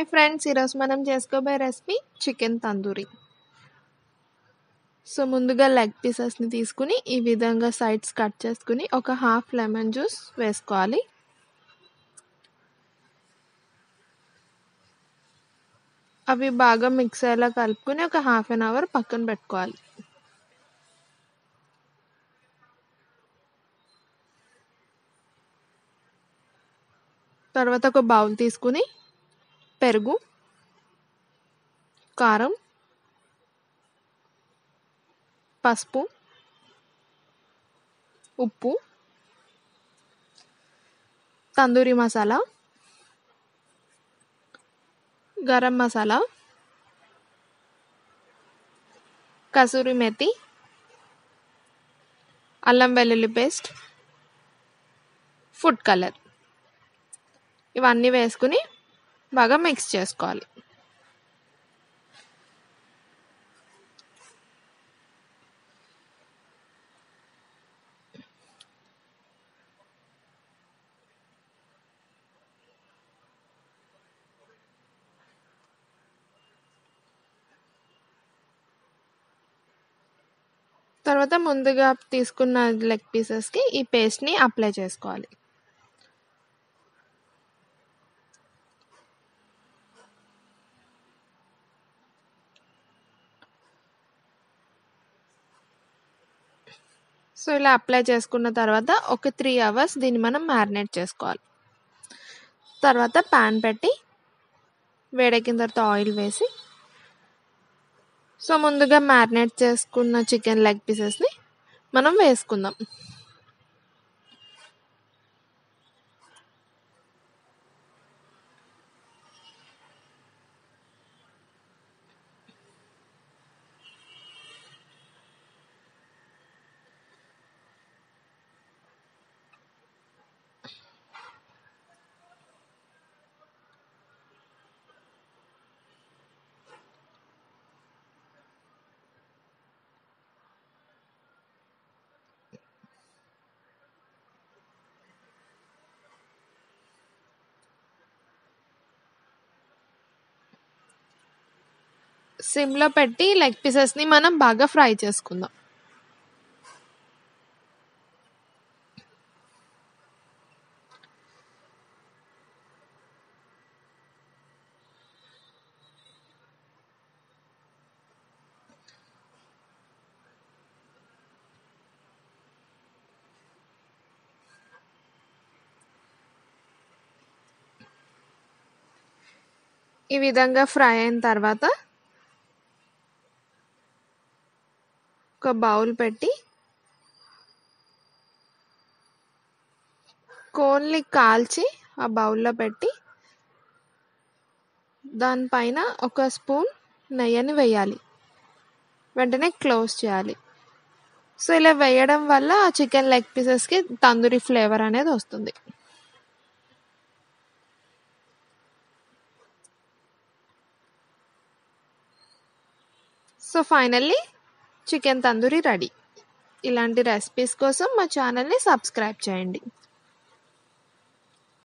hi friends ఈరోజు మనం చేసుకోబోయే రెసిపీ చికెన్ తందూరి సో ముందుగా లెగ్ పీసెస్ని తీసుకుని ఈ విధంగా సైడ్స్ కట్ చేసుకుని ఒక హాఫ్ లెమన్ జ్యూస్ వేసుకోవాలి అవి బాగా మిక్స్ అయ్యేలా కలుపుకొని ఒక హాఫ్ అన్ అవర్ పక్కన పెట్టుకోవాలి తర్వాత ఒక బౌల్ తీసుకుని పెరుగు కారం పసుపు ఉప్పు తందూరి మసాలా గరం మసాలా కసూరి మెతి అల్లం వెల్లుల్లి పేస్ట్ ఫుడ్ కలర్ ఇవన్నీ వేసుకుని బాగా మిక్స్ చేసుకోవాలి తర్వాత ముందుగా తీసుకున్న లెగ్ పీసెస్కి ఈ పేస్ట్ని అప్లై చేసుకోవాలి సో ఇలా అప్లై చేసుకున్న తర్వాత ఒక త్రీ అవర్స్ దీన్ని మనం మ్యారినేట్ చేసుకోవాలి తర్వాత ప్యాన్ పెట్టి వేడెక్కిన తర్వాత ఆయిల్ వేసి సో ముందుగా మ్యారినేట్ చేసుకున్న చికెన్ లెగ్ పీసెస్ని మనం వేసుకుందాం సిమ్లో పెట్టి లెగ్ పీసెస్ని మనం బాగా ఫ్రై చేసుకుందాం ఈ విధంగా ఫ్రై అయిన తర్వాత ఒక బౌల్ పెట్టి కోన్లీ కాల్చి ఆ బౌల్లో పెట్టి దానిపైన ఒక స్పూన్ నెయ్యిని వేయాలి వెంటనే క్లోజ్ చేయాలి సో ఇలా వేయడం వల్ల ఆ చికెన్ లెగ్ పీసెస్కి తందూరి ఫ్లేవర్ అనేది వస్తుంది so finally chicken tandoori ready ఇలాంటి రెసిపీస్ కోసం మా ఛానల్ని సబ్స్క్రైబ్ చేయండి